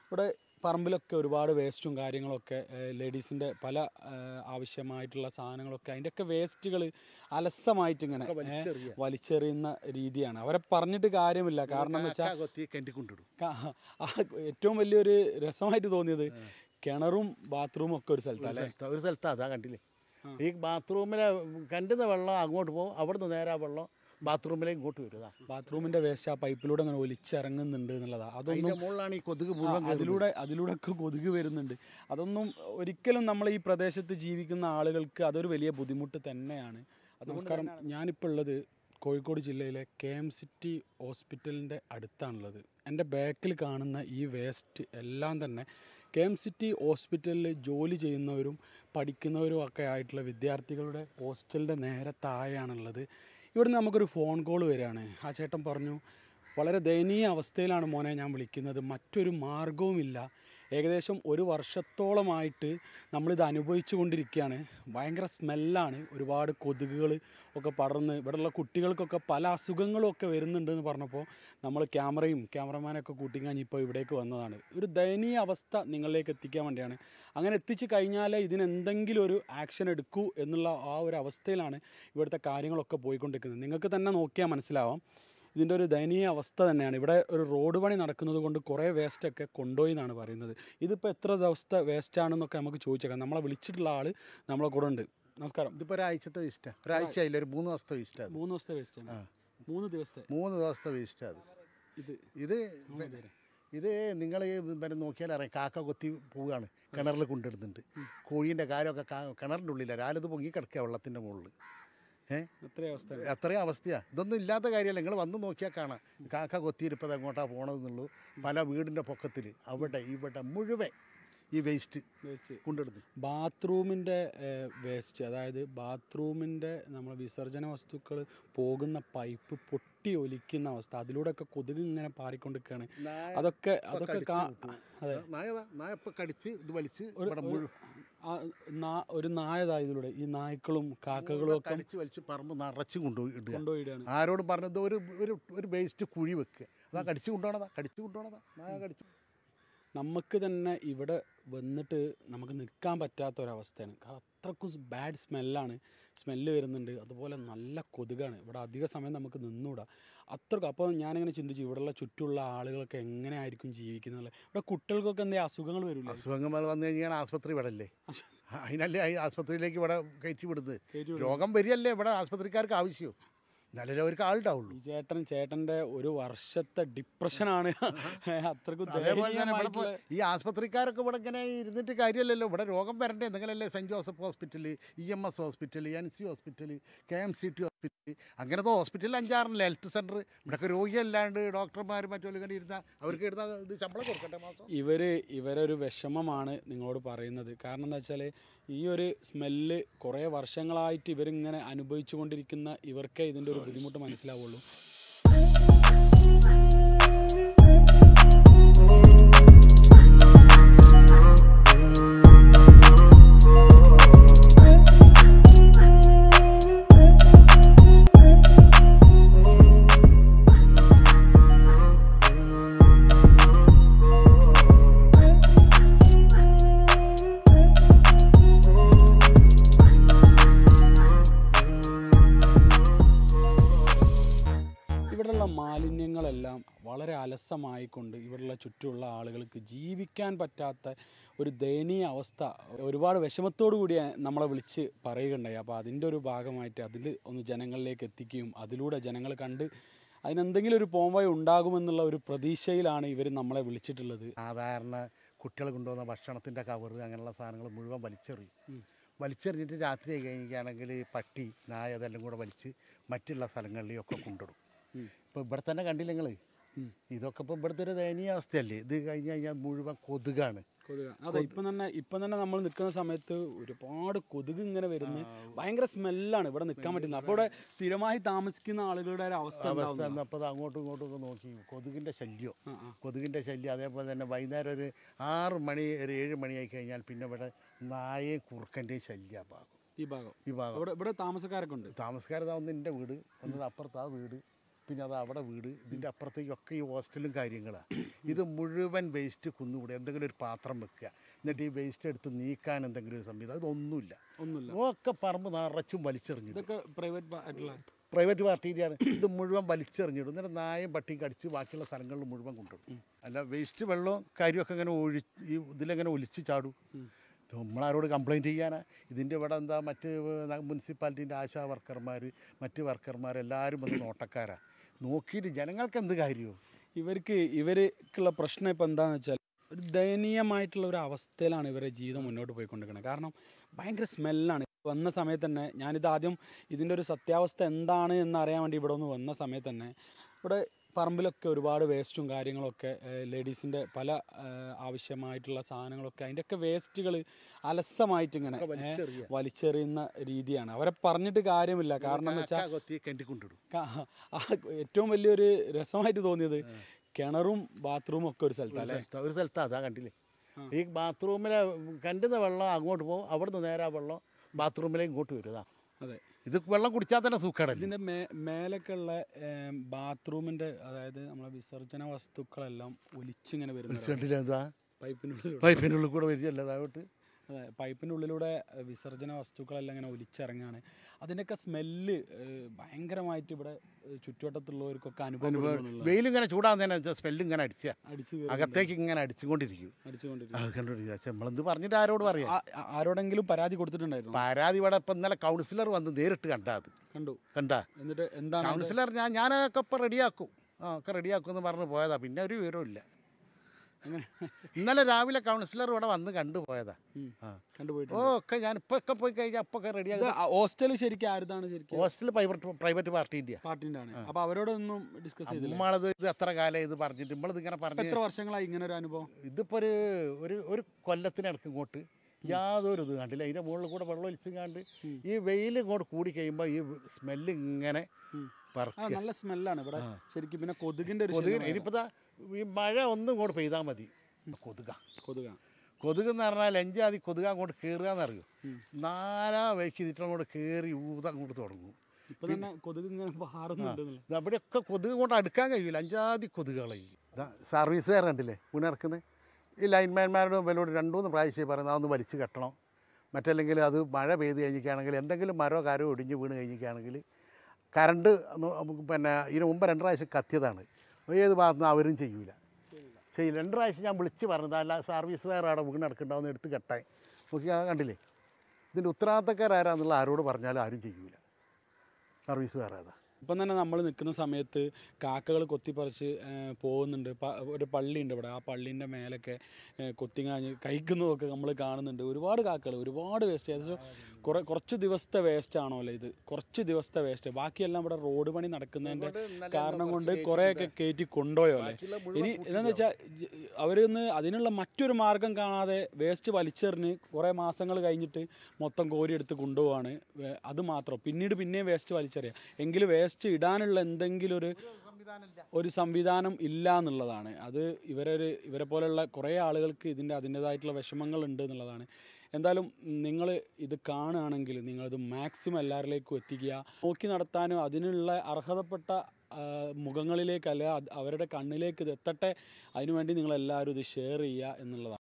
ഇവിടെ പറമ്പിലൊക്കെ ഒരുപാട് വേസ്റ്റും കാര്യങ്ങളൊക്കെ ലേഡീസിൻ്റെ പല ഏഹ്, ആവശ്യമായിട്ടുള്ള സാധനങ്ങളൊക്കെ അതിൻ്റെയൊക്കെ വേസ്റ്റുകൾ അലസമായിട്ട് ഇങ്ങനെ ഒക്കെ വലിച്ചെറിയുക. ഏഹ്, വലിച്ചെറിയുന്ന രീതിയാണ് അവരെ പറഞ്ഞിട്ട് കാര്യമില്ല കാരണം എന്ന് വെച്ചാൽ കാക്ക കൊത്തി കിണറ്റി കൊണ്ടിടും ക- ആ ഏറ്റവും വലിയൊരു രസമായിട്ട് തോന്നിയത് കിണറും ബാത്റൂമും ഒക്കെ ഒരു സ്ഥലത്താണ് അല്ലേ സ്ഥലത്ത് ഒരു സ്ഥലത്ത് അതാ കണ്ടില്ലേ ഈ ബാത്റൂമിലെ കണ്ടുന്ന വെള്ളം അങ്ങോട്ട് പോകും അവിടുന്ന് നേരെ ആ വെള്ളം ബാത്റൂമിലേക്ക് ഇങ്ങോട്ട് വരും അതാ ബാത്റൂമിന്റെ വേസ്റ്റ് ആ പൈപ്പിലൂടെ അങ്ങനെ ഒലിച്ചിറങ്ങുന്നുണ്ട് എന്നുള്ളതാ അതൊന്നും അതിന്റെ മുകളിലാണ് ഈ കൊതുക് ആ, മുഴുവൻ കയറുന്നത്. അതിലൂടെ അതിലൂടെ ഒക്കെ കൊതുക് വരുന്നുണ്ട് അതൊന്നും ഒരിക്കലും നമ്മൾ ഈ പ്രദേശത്ത് ജീവിക്കുന്ന ആളുകൾക്ക് അതൊരു വലിയ ബുദ്ധിമുട്ട് തന്നെയാണ് നമസ്കാരം ഞാനിപ്പോൾ ഉള്ളത് കോഴിക്കോട് ജില്ലയിലെ കെ എം സിറ്റി ഹോസ്പിറ്റലിൻ്റെ അടുത്താണുള്ളത് എൻ്റെ ബാക്കിൽ കാണുന്ന ഈ വേസ്റ്റ് എല്ലാം തന്നെ കെ എം സിറ്റി ഹോസ്പിറ്റലിൽ ജോലി ചെയ്യുന്നവരും പഠിക്കുന്നവരും ഒക്കെ ആയിട്ടുള്ള വിദ്യാർത്ഥികളുടെ ഹോസ്റ്റലിൻ്റെ നേരെ താഴെയാണുള്ളത് ഇവിടുന്ന് നമുക്കൊരു ഫോൺ കോൾ വരികയാണ് ആ ചേട്ടൻ പറഞ്ഞു വളരെ ദയനീയ അവസ്ഥയിലാണ് മോനെ ഞാൻ വിളിക്കുന്നത് മറ്റൊരു മാർഗവുമില്ല ഏകദേശം ഒരു വർഷത്തോളമായിട്ട് നമ്മളിത് അനുഭവിച്ചു കൊണ്ടിരിക്കുകയാണ് ഭയങ്കര സ്മെല്ലാണ് ഒരുപാട് കൊതുകുകൾ ഒക്കെ പടർന്ന് ഇവിടെയുള്ള കുട്ടികൾക്കൊക്കെ പല അസുഖങ്ങളും ഒക്കെ വരുന്നുണ്ടെന്ന് പറഞ്ഞപ്പോൾ നമ്മൾ ക്യാമറയും ക്യാമറമാനൊക്കെ കൂട്ടിക്കഴിഞ്ഞ് ഇപ്പോൾ ഇവിടേക്ക് വന്നതാണ് ഒരു ദയനീയ അവസ്ഥ നിങ്ങളിലേക്ക് എത്തിക്കാൻ വേണ്ടിയാണ് അങ്ങനെ എത്തിച്ചു കഴിഞ്ഞാൽ ഇതിനെന്തെങ്കിലും ഒരു ആക്ഷൻ എടുക്കൂ എന്നുള്ള ആ ഒരു അവസ്ഥയിലാണ് ഇവിടുത്തെ കാര്യങ്ങളൊക്കെ പോയിക്കൊണ്ടിരിക്കുന്നത് നിങ്ങൾക്ക് തന്നെ നോക്കിയാൽ മനസ്സിലാവാം ഇതിൻ്റെ ഒരു ദയനീയ അവസ്ഥ തന്നെയാണ് ഇവിടെ ഒരു റോഡ് പണി നടക്കുന്നത് കൊണ്ട് കുറേ വേസ്റ്റൊക്കെ കൊണ്ടുപോയി എന്നാണ് പറയുന്നത് ഇതിപ്പോൾ എത്ര ദിവസത്തെ വേസ്റ്റാണെന്നൊക്കെ നമുക്ക് ചോദിച്ചേക്കാം നമ്മളെ വിളിച്ചിട്ടുള്ള ആൾ നമ്മളെ കൂടെ ഉണ്ട് നമസ്കാരം ഇതിപ്പോ ഒരാഴ്ചത്തെ വേസ്റ്റാ ഒരാഴ്ച ആയില്ല ഒരു മൂന്ന് ദിവസത്തെ വേസ്റ്റാ അത് മൂന്ന് ദിവസത്തെ വേസ്റ്റാണ് മൂന്ന് ദിവസത്തെ മൂന്ന് ദിവസത്തെ വേസ്റ്റാ അത് ഇത് ഇത് ഇത് നിങ്ങൾ പിന്നെ നോക്കിയാൽ അറിയാം കാക്ക കൊത്തി പോവുകയാണ് കിണറിൽ കൊണ്ടിടുന്നുണ്ട് കോഴീൻ്റെ കാലമൊക്കെ കാ- കിണറിൻ്റെ ഉള്ളിലാണ് രാവിലെ ഇത് പൊങ്ങി കിടക്കുക വെള്ളത്തിൻ്റെ മുകളിൽ ഏഹ് എത്ര അവസ്ഥ അത്രയും അവസ്ഥയാണ് ഇതൊന്നും ഇല്ലാത്ത കാര്യമല്ല നിങ്ങൾ വന്ന് നോക്കിയാൽ കാണാം കാക്ക കൊത്തിയിരിപ്പത് എങ്ങോട്ടാണ് പോണതെന്നുള്ളൂ പല വീടിൻ്റെ പൊക്കത്തിൽ അവിടെ ഇവിടെ മുഴുവൻ ഈ വേസ്റ്റ് വേസ്റ്റ് കൊണ്ടിടുന്നു ബാത്റൂമിൻ്റെ വേസ്റ്റ് അതായത് ബാത്റൂമിൻ്റെ നമ്മൾ വിസർജന വസ്തുക്കൾ പോകുന്ന പൈപ്പ് പൊട്ടി ഒലിക്കുന്ന അവസ്ഥ അതിലൂടെയൊക്കെ കൊതുക് ഇങ്ങനെ പാറിക്കൊണ്ടിരിക്കുകയാണ് അതൊക്കെ അതൊക്കെ കാ അതെ നായതാ നായ ഇപ്പം കടിച്ച് ഇത് വലിച്ച് ഇവിടെ മുഴുവൻ ആ നാ- ഒരു നായതാ ഇതിലൂടെ ഈ നായ്ക്കളും കാക്കകളും ഒക്കെ കടിച്ച് വലിച്ച് പറമ്പ് നിറച്ച് കൊണ്ടുപോയി ഇടുക കൊണ്ടുപോയിടാണ് ആരോടും പറഞ്ഞത് ഒരു ഒരു ഒരു വേസ്റ്റ് കുഴി വെക്കുക അതാ കടിച്ചു കൊണ്ടുപോണതാ കടിച്ചു കൊണ്ടുപോണതാ നായ കടിച്ചു നമുക്ക് തന്നെ ഇവിടെ വന്നിട്ട് നമുക്ക് നിൽക്കാൻ പറ്റാത്ത ഒരവസ്ഥയാണ് കാരണം അത്രക്കും ബാഡ് സ്മെല്ലാണ് സ്മെല്ല് വരുന്നുണ്ട് അതുപോലെ നല്ല കൊതുകാണ് ഇവിടെ അധിക സമയം നമുക്ക് നിന്നൂടാ അത്രക്കും അപ്പോൾ ഞാനിങ്ങനെ ചിന്തിച്ചു ഇവിടെയുള്ള ചുറ്റുമുള്ള ആളുകളൊക്കെ എങ്ങനെയായിരിക്കും ജീവിക്കുന്നത് ഇവിടെ കുട്ടികൾക്കൊക്കെ എന്തെങ്കിലും അസുഖങ്ങൾ വരില്ലേ അസുഖങ്ങൾ വന്നു കഴിഞ്ഞാൽ ആസ്പത്രി ഇവിടെ അല്ലേ അതിനല്ലേ ഈ ആസ്പത്രിയിലേക്ക് ഇവിടെ കയറ്റി വിടുന്നത് കയറ്റി രോഗം വരികയല്ലേ ഇവിടെ ആസ്പത്രിക്കാർക്ക് ആവശ്യം എന്നാലല്ലേ അവർക്ക് ആളുണ്ടാവുള്ളൂ ഈ ചേട്ടൻ ചേട്ടൻ്റെ ഒരു വർഷത്തെ ഡിപ്രഷനാണ് അത്രക്കും അതേപോലെ തന്നെ ഇവിടെ ഇപ്പൊ ദയനീയമായിട്ടുള്ള ഈ ആസ്പത്രിക്കാരൊക്കെ ഇവിടെ ഇങ്ങനെ ഇരുന്നിട്ട് കാര്യമല്ലല്ലോ ഇവിടെ രോഗം വരണ്ടേ എന്തെങ്കിലല്ലേ saint Joseph hospital E M S hospital N C hospital K M C T hospital അങ്ങനത്തെ ഹോസ്പിറ്റലിൽ അഞ്ചാറില്ല ഹെൽത്ത് സെൻറ്റർ ഇവിടെയൊക്കെ രോഗിയല്ലാണ്ട് ഡോക്ടർമാർ മറ്റുള്ള ഇങ്ങനെ ഇരുന്ന അവർക്ക് ഇരുന്ന ഇത് ശമ്പളം കൊടുക്കട്ടെ മാസം ഇവർ ഇവരൊരു വിഷമമാണ് നിങ്ങളോട് പറയുന്നത് കാരണം എന്താ വെച്ചാൽ ഈ ഒരു സ്മെല്ല് കുറേ വർഷങ്ങളായിട്ട് ഇവരിങ്ങനെ അനുഭവിച്ചു കൊണ്ടിരിക്കുന്ന ഇവർക്കേ ഇതിൻ്റെ ഒരു ബുദ്ധിമുട്ട് മനസ്സിലാവുള്ളൂ ഇവിടെയുള്ള മാലിന്യങ്ങളെല്ലാം വളരെ അലസമായിക്കൊണ്ട് ഇവിടെയുള്ള ചുറ്റുമുള്ള ആളുകൾക്ക് ജീവിക്കാൻ പറ്റാത്ത ഒരു ദയനീയ അവസ്ഥ ഒരുപാട് വിഷമത്തോടു കൂടി നമ്മളെ വിളിച്ച് പറയുകയുണ്ടായി അപ്പോൾ അതിൻ്റെ ഒരു ഭാഗമായിട്ട് അതിൽ ഒന്ന് ജനങ്ങളിലേക്ക് എത്തിക്കുകയും അതിലൂടെ ജനങ്ങൾ കണ്ട് അതിനെന്തെങ്കിലും ഒരു പോംവഴി ഉണ്ടാകുമെന്നുള്ള ഒരു പ്രതീക്ഷയിലാണ് ഇവർ നമ്മളെ വിളിച്ചിട്ടുള്ളത് സാധാരണ കുട്ടികൾ കൊണ്ടുവന്ന ഭക്ഷണത്തിൻ്റെ കവറ് അങ്ങനെയുള്ള സാധനങ്ങൾ മുഴുവൻ വലിച്ചെറിയും വലിച്ചെറിഞ്ഞിട്ട് രാത്രി ആയി കഴിഞ്ഞിട്ടാണെങ്കിൽ പട്ടി നായ അതെല്ലാം കൂടെ വലിച്ച് മറ്റുള്ള സ്ഥലങ്ങളിലൊക്കെ കൊണ്ടിടും ഉം. ഇപ്പോൾ ഇവിടെ തന്നെ കണ്ടില്ല നിങ്ങൾ ഇതൊക്കെ ഇപ്പോൾ ഇവിടുത്തെ ഒരു ദയനീയ അവസ്ഥയല്ലേ ഇത് കഴിഞ്ഞ് കഴിഞ്ഞാൽ മുഴുവൻ കൊതുകാണ് കൊതുക് അതെ ഇപ്പം തന്നെ ഇപ്പം തന്നെ നമ്മൾ നിൽക്കുന്ന സമയത്ത് ഒരുപാട് കൊതുക് ഇങ്ങനെ വരുന്നു ഭയങ്കര സ്മെല്ലാണ് ഇവിടെ നിൽക്കാൻ പറ്റുന്നത് അപ്പോൾ ഇവിടെ സ്ഥിരമായി താമസിക്കുന്ന ആളുകളുടെ ഒരു അവസ്ഥ അവസ്ഥ ഉണ്ടാവുന്നു. എന്നപ്പോൾ അങ്ങോട്ടും ഇങ്ങോട്ടും ഒക്കെ നോക്കി കൊതുകിൻ്റെ ശല്യം ആ, ആ. കൊതുകിൻ്റെ ശല്യം അതേപോലെ തന്നെ വൈകുന്നേരം ഒരു ആറ് മണി ഒരു ഏഴ് മണിയായി കഴിഞ്ഞാൽ പിന്നെ ഇവിടെ നായയും കുറുക്കൻ്റെയും ശല്യ ഭാഗം ഈ ഭാഗം ഈ ഭാഗം ഇവിടെ ഇവിടെ താമസക്കാരൊക്കെ ഉണ്ട് താമസക്കാരതാ ഒന്ന് എൻ്റെ വീട് ഒന്ന് അപ്പുറത്താ വീട് പിന്നെ അത് അവിടെ വീട് ഇതിൻ്റെ അപ്പുറത്തേക്കൊക്കെ ഈ ഹോസ്റ്റലും കാര്യങ്ങളാണ് ഇത് മുഴുവൻ വേസ്റ്റ് കുന്നുകൂടെ എന്തെങ്കിലും ഒരു പാത്രം വെക്കുക എന്നിട്ട് ഈ വേസ്റ്റ് എടുത്ത് നീക്കാൻ എന്തെങ്കിലും ഒരു സംവിധാനം ഇതൊന്നുമില്ല ഒന്നുമില്ല ഒക്കെ പറമ്പ് നിറച്ചും വലിച്ചെറിഞ്ഞിട്ട് ഇതൊക്കെ പ്രൈവറ്റ് ആയിട്ടുള്ള പ്രൈവറ്റ് പാർട്ടിയുടെയാണ് ഇത് മുഴുവൻ വലിച്ചെറിഞ്ഞിടും എന്നിട്ട് നായും പട്ടിയും കടിച്ച് ബാക്കിയുള്ള സ്ഥലങ്ങളിൽ മുഴുവൻ കൊണ്ടുപോകും അല്ല വേസ്റ്റ് വെള്ളവും കാര്യമൊക്കെ ഇങ്ങനെ ഒഴി ഈ ഇതിലെങ്ങനെ ഒലിച്ച് ചാടും നമ്മളാരോട് കംപ്ലൈൻറ്റ് ചെയ്യാനാ ഇതിൻ്റെ ഇവിടെ എന്താ മറ്റ് മുനിസിപ്പാലിറ്റീൻ്റെ ആശാ വർക്കർമാർ മറ്റ് വർക്കർമാർ എല്ലാവരും വന്ന് നോട്ടക്കാരാ നോക്കിയിട്ട് ജനങ്ങൾക്ക് എന്ത് കാര്യമോ ഇവർക്ക് ഇവർക്കുള്ള പ്രശ്നം ഇപ്പം എന്താണെന്ന് വെച്ചാൽ ഒരു ദയനീയമായിട്ടുള്ള ഒരു അവസ്ഥയിലാണ് ഇവരുടെ ജീവിതം മുന്നോട്ട് പോയിക്കൊണ്ടിരിക്കുന്നത് കാരണം ഭയങ്കര സ്മെല്ലാണ് വന്ന സമയത്ത് തന്നെ ഞാനിത് ആദ്യം ഇതിൻ്റെ ഒരു സത്യാവസ്ഥ എന്താണ് എന്ന് അറിയാൻ വേണ്ടി ഇവിടെ ഒന്ന് വന്ന സമയത്ത് തന്നെ ഇവിടെ പറമ്പിലൊക്കെ ഒരുപാട് വേസ്റ്റും കാര്യങ്ങളൊക്കെ ലേഡീസിൻ്റെ പല ഏഹ്, ആവശ്യമായിട്ടുള്ള സാധനങ്ങളൊക്കെ അതിൻ്റെയൊക്കെ വേസ്റ്റുകൾ അലസമായിട്ട് ഇങ്ങനെ ഏഹ്, വലിച്ചെറിയുക. വലിച്ചെറിയുന്ന രീതിയാണ് അവരെ പറഞ്ഞിട്ട് കാര്യമില്ല കാരണം എന്ന് വെച്ചാൽ കാക്ക കൊത്തി കെണ്ടി കൊണ്ടിടും ക- ആ ഏറ്റവും വലിയൊരു രസമായിട്ട് തോന്നിയത് കിണറും ബാത്റൂമും ഒക്കെ ഒരു സ്ഥലത്താണ് അല്ലേ സ്ഥലത്താ- ഒരു സ്ഥലത്താ അതാ കണ്ടില്ലേ ആ. ഈ ബാത്റൂമിലെ കണ്ടുന്ന വെള്ളം അങ്ങോട്ട് പോകും അവിടുന്ന് നേരെ ആ വെള്ളം ബാത്റൂമിലേക്ക് ഇങ്ങോട്ട് വരും ഇതാ അതെ ഇത് വെള്ളം കുടിച്ചാൽ തന്നെ സൂക്കേടല്ലേ ഇതിന്റെ മേ മേലൊക്കെ ഉള്ള ബാത്റൂമിന്റെ അതായത് നമ്മളെ വിസർജന വസ്തുക്കളെല്ലാം ഒലിച്ചിങ്ങനെ വരുന്നത് കണ്ടില്ലേ എന്താ പൈപ്പിനുള്ളിലൂടെ പൈപ്പിൻ്റെ ഉള്ളിൽ കൂടെ വരികയല്ലേ അതാവട്ട് അതെ പൈപ്പിൻ്റെ ഉള്ളിലൂടെ ഏഹ്, വിസർജന വസ്തുക്കളെല്ലാം ഇങ്ങനെ ഒലിച്ചിറങ്ങാണ് അതിൻ്റെയൊക്കെ സ്മെല്ല് ഭയങ്കരമായിട്ട് ഇവിടെ ഏഹ്, ചുറ്റുവട്ടത്തുള്ളവർക്കൊക്കെ അനുഭവം വെയിൽ ഇങ്ങനെ ചൂടാകുന്നതിന് സ്മെല്ല് ഇങ്ങനെ അടിച്ചാൽ അടിച്ചു അകത്തേക്ക് ഇങ്ങനെ അടിച്ചുകൊണ്ടിരിക്കും അടിച്ചുകൊണ്ടിരിക്കും അത് കണ്ടിരിക്കുക പക്ഷെ നമ്മളെന്ത് പറഞ്ഞിട്ട് ആരോട് പറയാം ആ- ആ- ആരോടെങ്കിലും പരാതി കൊടുത്തിട്ടുണ്ടായിരുന്നു പരാതി ഇവിടെ ഇപ്പം ഇന്നലെ കൗൺസിലർ വന്ന് നേരിട്ട് കണ്ടാ അത് കണ്ടു കണ്ടാ എന്നിട്ട് എന്താണ് അതിന്റെ- കൗൺസിലർ ഞാൻ ഞാനൊക്കെ ഇപ്പം റെഡിയാക്കും ആ ഒക്കെ റെഡിയാക്കും എന്ന് പറഞ്ഞ് പോയതാ പിന്നെ ഒരു വിവരമില്ല അങ്ങനെ ഇന്നലെ രാവിലെ കൗൺസിലർ ഇവിടെ വന്ന് കണ്ടു പോയതാ ഉം. ആ കണ്ടുപോയിട്ട് ഓ ഒക്കെ ഞാൻ ഇപ്പൊ ഒക്കെ പോയി കഴിഞ്ഞാൽ അപ്പൊ ഒക്കെ റെഡിയാക്കി ഹോസ്റ്റൽ ശരിക്കും ആരുതാണ് ശരിക്കും ഹോസ്റ്റൽ പ്രൈവറ്റ് പ്രൈവറ്റ് പാർട്ടിൻ്റെ പാർട്ടിന്റെ ആണ് അപ്പൊ അവരോടൊന്നും ഡിസ്കസ് ചെയ്തില്ല നമ്മളത് ഇത് എത്ര കാലം ഇത് പറഞ്ഞിട്ട് നമ്മളിത് ഇങ്ങനെ ഇപ്പൊ പറഞ്ഞ് എത്ര വർഷങ്ങളായി ഇങ്ങനെ ഒരു അനുഭവം ഇതിപ്പോൾ ഒരു ഒരു ഒരു കൊല്ലത്തിനടക്ക് ഇങ്ങോട്ട് യാതൊരു ഇത് കണ്ടില്ല അതിൻ്റെ മുകളിൽ കൂടെ വെള്ളം ഒലിച്ചും കണ്ട് ഉം. ഈ വെയിൽ ഇങ്ങോട്ട് കൂടി കഴിയുമ്പോൾ ഈ സ്മെല്ല് ഇങ്ങനെ ഉം. ആ പറക്കുക നല്ല സ്മെല്ലാണ് ഇവിടെ ശരിക്കും പിന്നെ കൊതുകിന്റെ ഒരു കൊതുക് ശല്യം ഇനിയിപ്പോൾ ദാ ഈ മഴ ഒന്നും ഇങ്ങോട്ട് പെയ്താൽ മതി കൊതുക കൊതുക കൊതുക് എന്ന് പറഞ്ഞാൽ അഞ്ചാതി കൊതുക് അങ്ങോട്ട് കയറുക എന്നറിയോ ഉം. നാലാ വഴിക്ക് ഇതിട്ട് അങ്ങോട്ട് കയറി ഊത അങ്ങോട്ട് തുടങ്ങും ഇപ്പൊ തന്നെ കൊതുക് ഇങ്ങനെ പാറുന്നുണ്ടെന്നുള്ള ഇത് അവിടെയൊക്കെ കൊതുക് കൊണ്ട് അടുക്കാൻ കഴിയില്ല അഞ്ചാതി കൊതുകുകളായി സർവീസ് വേറെ കണ്ടില്ലേ ഉണർക്കുന്നത് ഈ ലൈൻമാൻമാരുടെ മുമ്പിലോട് രണ്ടു മൂന്ന് പ്രാവശ്യം പറയുന്നത് അതൊന്ന് വലിച്ചു കെട്ടണം മറ്റല്ലെങ്കിൽ അത് മഴ പെയ്ത് കഴിഞ്ഞിരിക്കുകയാണെങ്കിൽ എന്തെങ്കിലും മരോ കാരോ ഒടിഞ്ഞ് വീണ് കഴിഞ്ഞിരിക്കുകയാണെങ്കിൽ കറണ്ട് ഒന്ന് നമുക്ക് പിന്നെ ഇതിന് മുമ്പ് രണ്ട് പ്രാവശ്യം കത്തിയതാണ് ഏത് ഭാഗത്തുനിന്ന് അവരും ചെയ്യൂല ചെയ്യില്ല രണ്ട് പ്രാവശ്യം ഞാൻ വിളിച്ച് പറഞ്ഞത് അല്ല സർവീസ് വേറെ അവിടെ വീണ് നടക്കണ്ടാവുന്ന എടുത്ത് കെട്ടാൻ നോക്കി ആ കണ്ടില്ലേ ഇതിൻ്റെ ഉത്തരവാദിത്തക്കാരാരാന്നുള്ള ആരോട് പറഞ്ഞാലും ആരും ചെയ്യൂല സർവീസ് വേറെ അതാ ഇപ്പം തന്നെ നമ്മൾ നിൽക്കുന്ന സമയത്ത് കാക്കകൾ കൊത്തിപ്പറിച്ച് ഏഹ്, പോകുന്നുണ്ട് പ- ഒരു പള്ളിയുണ്ട് ഇവിടെ ആ പള്ളീൻ്റെ മേലൊക്കെ ഏഹ്, കൊത്തിങ്ങാഞ്ഞ് കഴിക്കുന്നതൊക്കെ നമ്മൾ കാണുന്നുണ്ട് ഒരുപാട് കാക്കകൾ ഒരുപാട് വേസ്റ്റ് ഏകദേശം കുറേ കുറച്ച് ദിവസത്തെ വേസ്റ്റ് ആണോ അല്ലേ ഇത് കുറച്ച് ദിവസത്തെ വേസ്റ്റ് ബാക്കിയെല്ലാം ഇവിടെ റോഡ് പണി നടക്കുന്നതിൻ്റെ കാരണം കൊണ്ട് കുറേയൊക്കെ കയറ്റി കൊണ്ടുപോയോ അല്ലേ ഇനി എന്താണെന്ന് വെച്ചാൽ അവരിന്ന് അതിനുള്ള മറ്റൊരു മാർഗം കാണാതെ വേസ്റ്റ് വലിച്ചെറിഞ്ഞ് കുറേ മാസങ്ങൾ കഴിഞ്ഞിട്ട് മൊത്തം കോരിയെടുത്ത് കൊണ്ടുപോവാണ് വേ- അത് മാത്രം പിന്നീട് പിന്നെയും വേസ്റ്റ് വലിച്ചെറിയുക എങ്കിലും വേസ്റ്റ് ഇടാനുള്ള എന്തെങ്കിലും ഒരു ഒരു സംവിധാനം ഇല്ല എന്നുള്ളതാണ് അത് ഇവരൊരു ഇവരെ പോലെയുള്ള കുറേ ആളുകൾക്ക് ഇതിൻ്റെ അതിൻ്റേതായിട്ടുള്ള വിഷമങ്ങൾ ഉണ്ട് എന്നുള്ളതാണ് എന്തായാലും നിങ്ങൾ ഇത് കാണുകയാണെങ്കിൽ നിങ്ങളിത് മാക്സിമം എല്ലാവരിലേക്കും എത്തിക്കുക നോക്കി നടത്താനും അതിനുള്ള അർഹതപ്പെട്ട ആ, മുഖങ്ങളിലേക്ക് അല്ല അത് അവരുടെ കണ്ണിലേക്ക് ഇത് എത്തട്ടെ അതിനുവേണ്ടി നിങ്ങളെല്ലാവരും ഇത് ഷെയർ ചെയ്യുക എന്നുള്ളതാണ്